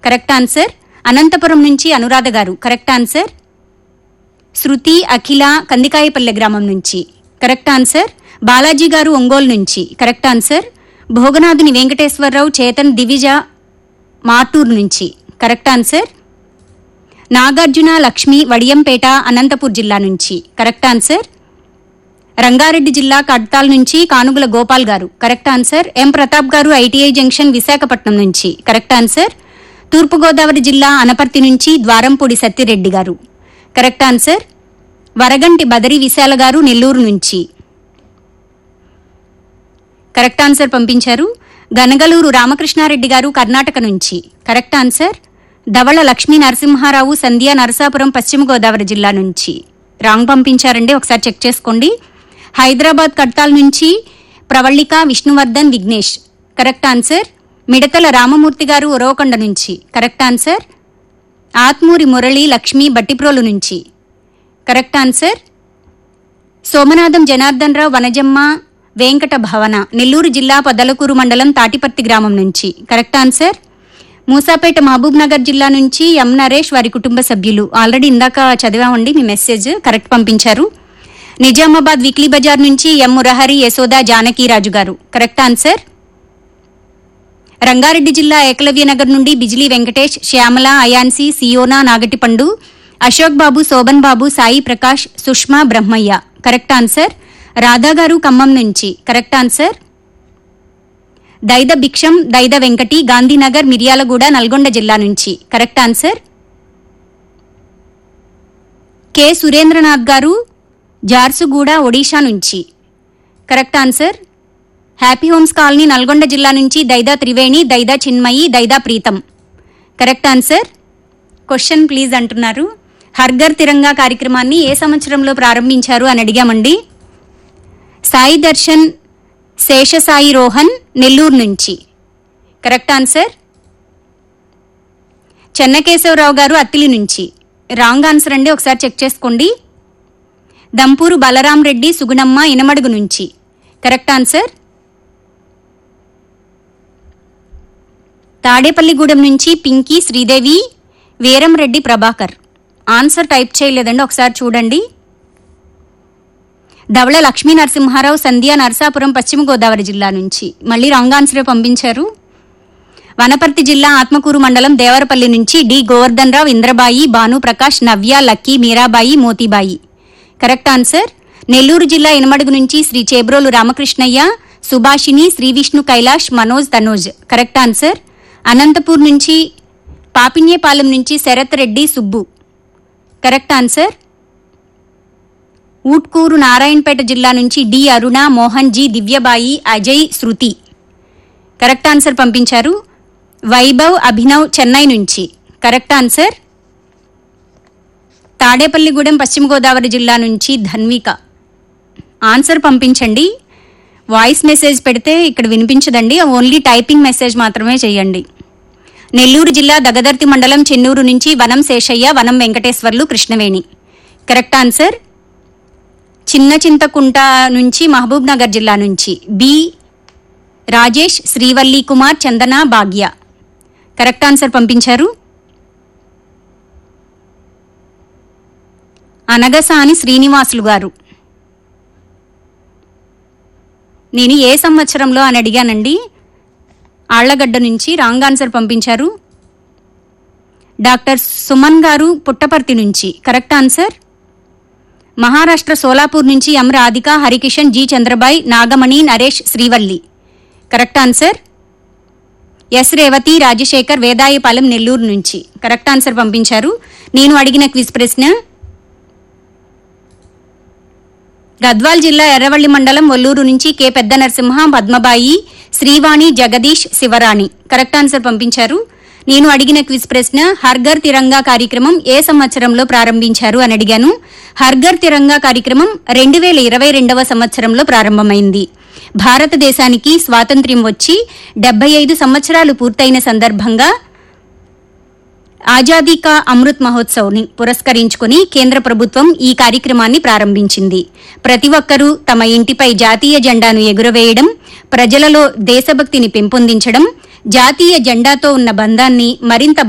correct answer Anantapuram నుంచి Anuradha garu correct answer Shruti Akhila Kandikayapalle గ్రామం నుంచి కరెక్ట్ ఆన్సర్ బాలాజీ గారు ఒంగోలు నుంచి కరెక్ట్ ఆన్సర్ భోగనాథుని వెంకటేశ్వరరావు చేతన్ దివిజ మార్టూరు నుంచి కరెక్ట్ ఆన్సర్ నాగార్జున లక్ష్మి వడియంపేట అనంతపూర్ జిల్లా నుంచి కరెక్ట్ ఆన్సర్ రంగారెడ్డి జిల్లా కడ్తాల్ నుంచి కానుగుల గోపాల్ గారు కరెక్ట్ ఆన్సర్ ఎం ప్రతాప్ గారు ఐటీఐ జంక్షన్ విశాఖపట్నం నుంచి కరెక్ట్ ఆన్సర్ తూర్పుగోదావరి జిల్లా అనపర్తి నుంచి ద్వారంపూడి సత్తిరెడ్డి గారు కరెక్ట్ ఆన్సర్ వరగంటి బదరి విశాల గారు నెల్లూరు నుంచి కరెక్ట్ ఆన్సర్ పంపించారు గనగలూరు రామకృష్ణారెడ్డి గారు కర్ణాటక నుంచి కరెక్ట్ ఆన్సర్ ధవళ లక్ష్మీ నరసింహారావు సంధ్య నరసాపురం పశ్చిమ గోదావరి జిల్లా నుంచి రాంగ్ పంపించారండి ఒకసారి చెక్ చేసుకోండి హైదరాబాద్ కడ్తాల్ నుంచి ప్రవళిక విష్ణువర్ధన్ విఘ్నేష్ కరెక్ట్ ఆన్సర్ మిడతల రామమూర్తి గారు ఉరవకొండ నుంచి కరెక్ట్ ఆన్సర్ ఆత్మూరి మురళి లక్ష్మి బట్టిప్రోలు నుంచి కరెక్ట్ ఆన్సర్ సోమనాథం జనార్దన్ రావు వనజమ్మ వెంకట భవన నెల్లూరు జిల్లా పొదలకూరు మండలం తాటిపర్తి గ్రామం నుంచి కరెక్ట్ ఆన్సర్ మూసాపేట మహబూబ్ నగర్ జిల్లా నుంచి ఎం నరేష్ వారి కుటుంబ సభ్యులు ఆల్రెడీ ఇందాక చదివామండి మీ మెసేజ్ కరెక్ట్ పంపించారు నిజామాబాద్ వీక్లీ బజార్ నుంచి ఎం మురహరి యశోద జానకీరాజు గారు కరెక్ట్ ఆన్సర్ రంగారెడ్డి జిల్లా ఏకలవ్య నగర్ నుండి బిజిలీ వెంకటేష్ శ్యామల అయాన్సి సియోనా నాగటిపండు అశోక్ బాబు శోభన్ బాబు సాయి ప్రకాష్ సుష్మా బ్రహ్మయ్య కరెక్ట్ ఆన్సర్ రాధా గారు ఖమ్మం నుంచి కరెక్ట్ ఆన్సర్ దైద భిక్షం దైద వెంకటి గాంధీనగర్ మిర్యాలగూడ నల్గొండ జిల్లా నుంచి కరెక్ట్ ఆన్సర్ కె సురేంద్రనాథ్ గారు జార్సుగూడ ఒడిషా నుంచి correct answer happy homes colony Nalgonda జిల్లా నుంచి Daida Triveni Daida Chinmayi Daida Preetham correct answer question please అంటున్నారు హర్ఘర్ తిరంగా కార్యక్రమాన్ని ఏ సంవత్సరంలో ప్రారంభించారు అని అడిగామండి సాయి దర్శన్ శేషసాయి రోహన్ నెల్లూరు నుంచి కరెక్ట్ ఆన్సర్ చెన్నకేశవరావు గారు అత్తిలి నుంచి రాంగ్ ఆన్సర్ అండి ఒకసారి చెక్ చేసుకోండి దంపూరు బలరాం రెడ్డి సుగుణమ్మ ఇనమడుగు నుంచి కరెక్ట్ ఆన్సర్ తాడేపల్లిగూడెం నుంచి పింకీ శ్రీదేవి వీరంరెడ్డి ప్రభాకర్ ఆన్సర్ టైప్ చేయలేదండి ఒకసారి చూడండి ధవళ లక్ష్మీ నరసింహారావు సంధ్య నరసాపురం పశ్చిమ గోదావరి జిల్లా నుంచి మళ్ళీ రాంగ్ ఆన్సరే పంపించారు వనపర్తి జిల్లా ఆత్మకూరు మండలం దేవరపల్లి నుంచి D Govardhan Rao Indrabai Bhanu Prakash Navya Lucky Meerabai Motibai correct answer Nellore జిల్లా ఇనమడుగు నుంచి శ్రీ చేబ్రోలు రామకృష్ణయ్య సుభాషిని శ్రీ విష్ణు కైలాష్ మనోజ్ తనోజ్ కరెక్ట్ ఆన్సర్ అనంతపూర్ నుంచి పాపిన్యపాలెం నుంచి శరత్ రెడ్డి సుబ్బు కరెక్ట్ ఆన్సర్ ఊట్కూరు నారాయణపేట జిల్లా నుంచి D Aruna Mohan G Divyabai Ajay Shruti correct answer పంపించారు వైభవ్ అభినవ్ చెన్నై నుంచి కరెక్ట్ ఆన్సర్ తాడేపల్లిగూడెం పశ్చిమ గోదావరి జిల్లా నుంచి ధన్విక ఆన్సర్ పంపించండి వాయిస్ మెసేజ్ పెడితే ఇక్కడ వినిపించదండి ఓన్లీ టైపింగ్ మెసేజ్ మాత్రమే చేయండి నెల్లూరు జిల్లా దగదర్తి మండలం చెన్నూరు నుంచి వనం శేషయ్య వనం వెంకటేశ్వర్లు కృష్ణవేణి కరెక్ట్ ఆన్సర్ చిన్న చింతకుంట నుంచి మహబూబ్ నగర్ జిల్లా నుంచి B Rajesh Srivalli Kumar Chandana Bhagya correct answer పంపించారు అనగసాని శ్రీనివాసులు గారు నేను ఏ సంవత్సరంలో అని అడిగానండి ఆళ్లగడ్డ నుంచి రాంగ్ ఆన్సర్ పంపించారు డాక్టర్ సుమన్ గారు పుట్టపర్తి నుంచి కరెక్ట్ ఆన్సర్ మహారాష్ట్ర సోలాపూర్ నుంచి M Radhika Harikishan G Chandrabai Nagamani Naresh Srivalli correct answer S Revathi Rajasekhar Vedayapalem Nellore నుంచి కరెక్ట్ ఆన్సర్ పంపించారు నేను అడిగిన క్విజ్ ప్రశ్న గద్వాల్ జిల్లా ఎర్రవల్లి మండలం ఒల్లూరు నుంచి కె పెద్ద నరసింహ పద్మబాయి శ్రీవాణి జగదీష్ శివరాణి కరెక్ట్ ఆన్సర్ పంపించారు నేను అడిగిన క్విజ్ ప్రశ్న హర్ఘర్ తిరంగా కార్యక్రమం ఏ సంవత్సరంలో ప్రారంభించారు అని అడిగాను హర్ఘర్ తిరంగా కార్యక్రమం రెండు వేల ఇరవై రెండవ సంవత్సరంలో ప్రారంభమైంది భారతదేశానికి స్వాతంత్ర్యం వచ్చి డెబ్బై ఐదు సంవత్సరాలు పూర్తయిన సందర్భంగా ఆజాదీ కా అమృత్ మహోత్సవ్ని పురస్కరించుకుని కేంద్ర ప్రభుత్వం ఈ కార్యక్రమాన్ని ప్రారంభించింది ప్రతి ఒక్కరూ తమ ఇంటిపై జాతీయ జెండాను ఎగురవేయడం ప్రజలలో దేశభక్తిని పెంపొందించడం జాతీయ జెండాతో ఉన్న బంధాన్ని మరింత